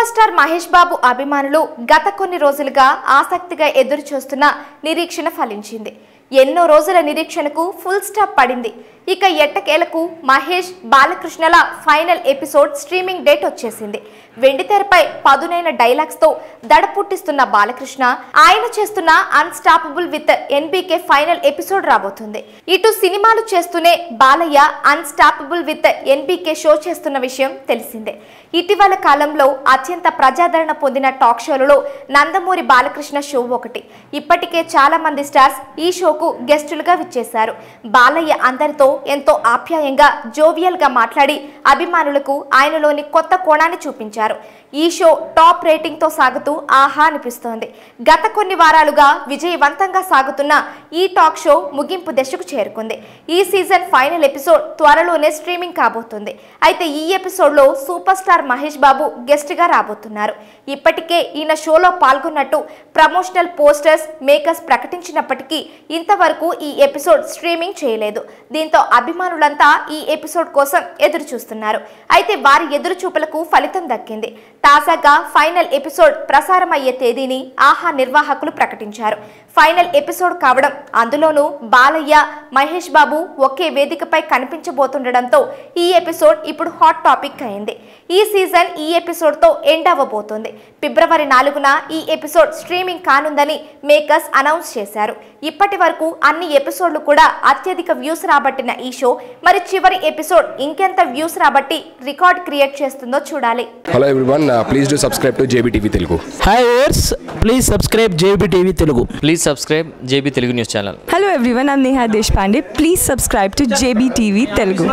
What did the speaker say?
Super star Mahesh బాబు అభిమానులు గత కొన్ని రోజులుగా ఆసక్తిగా ఎదురు చూస్తున్న నిరీక్షణ ఫలించింది ఎన్నో రోజుల నిరీక్షణకు ఫుల్ స్టాప్ పడింది ఇక ఎట్టకేలకు మహేష్ బాలకృష్ణల ఫైనల్ ఎపిసోడ్ స్ట్రీమింగ్ డేట్ వచ్చేసింది వెండితెరపై పదునైన డైలాగ్స్ తో దడ పుట్టిస్తున్న బాలకృష్ణ ఆయన చేస్తున్న unstoppable with NBK final episode రాబోతుంది ఇటు సినిమాలు చేస్తూనే Balayya unstoppable with NBK show చేస్తున్న విషయం తెలిసిందే ఇటీవల కాలంలో అత్యంత ప్రజాదరణ పొందిన టాక్ షోలలో నందమూరి బాలకృష్ణ షో ఒకటి ఇప్పటికే చాలా మంది స్టార్స్ ఈ షోకు గెస్టులుగా విచ్చేశారు బాలయ్య అందరితో ఎంతో ఆప్యాయంగా జోవియల్ గా మాట్లాడి అభిమానులకు ఆయనలోని కొత్త కోణాన్ని చూపించారు ఈ షో టాప్ రేటింగ్ తో సాగుతూ ఆహా అనిపిస్తోంది గత కొన్ని వారాలుగా విజయవంతంగా సాగుతున్న ఈ టాక్ షో ముగింపు దశకు చేరుకుంది ఈ సీజన్ ఫైనల్ ఎపిసోడ్ త్వరలోనే స్ట్రీమింగ్ కాబోతుంది అయితే ఈ ఎపిసోడ్లో super star Mahesh Babu guest గా రాబోతున్నారు ఇప్పటికే ఈయన షోలో పాల్గొన్నట్టు ప్రమోషనల్ పోస్టర్స్ మేకర్స్ ప్రకటించినప్పటికీ ఇంతవరకు ఈ ఎపిసోడ్ స్ట్రీమింగ్ చేయలేదు దీంతో అభిమానులంతా ఈ ఎపిసోడ్ కోసం ఎదురు చూస్తున్నారు అయితే వారి ఎదురు చూపులకు ఫలితం దక్కింది తాజాగా ఫైనల్ ఎపిసోడ్ ప్రసారమయ్యే తేదీని ఆహా నిర్వాహకులు ప్రకటించారు ఫైనల్ ఎపిసోడ్ కావడం అందులోనూ బాలయ్య మహేష్ బాబు ఒకే వేదికపై కనిపించబోతుండడంతో ఈ ఎపిసోడ్ ఇప్పుడు హాట్ టాపిక్ అయింది ఈ సీజన్ ఈ ఎపిసోడ్ తో ఎండ్ అవ్వబోతోంది ఫిబ్రవరి నాలుగున ఈ ఎపిసోడ్ స్ట్రీమింగ్ కానుందని మేకర్స్ అనౌన్స్ చేశారు ఇప్పటి వరకు అన్ని ఎపిసోడ్లు కూడా అత్యధిక వ్యూస్ రాబట్టిన ఈ షో మరి చివరి ఎపిసోడ్ ఇంకెంత వ్యూస్ రాబట్టి రికార్డ్ క్రియేట్ చేస్తుందో చూడాలి hello everyone please do subscribe to JB TV Telugu hi ours please subscribe JB TV Telugu please subscribe JB Telugu news channel Hello everyone, I'm Neha Deshpande. Please subscribe to JBTV Telugu.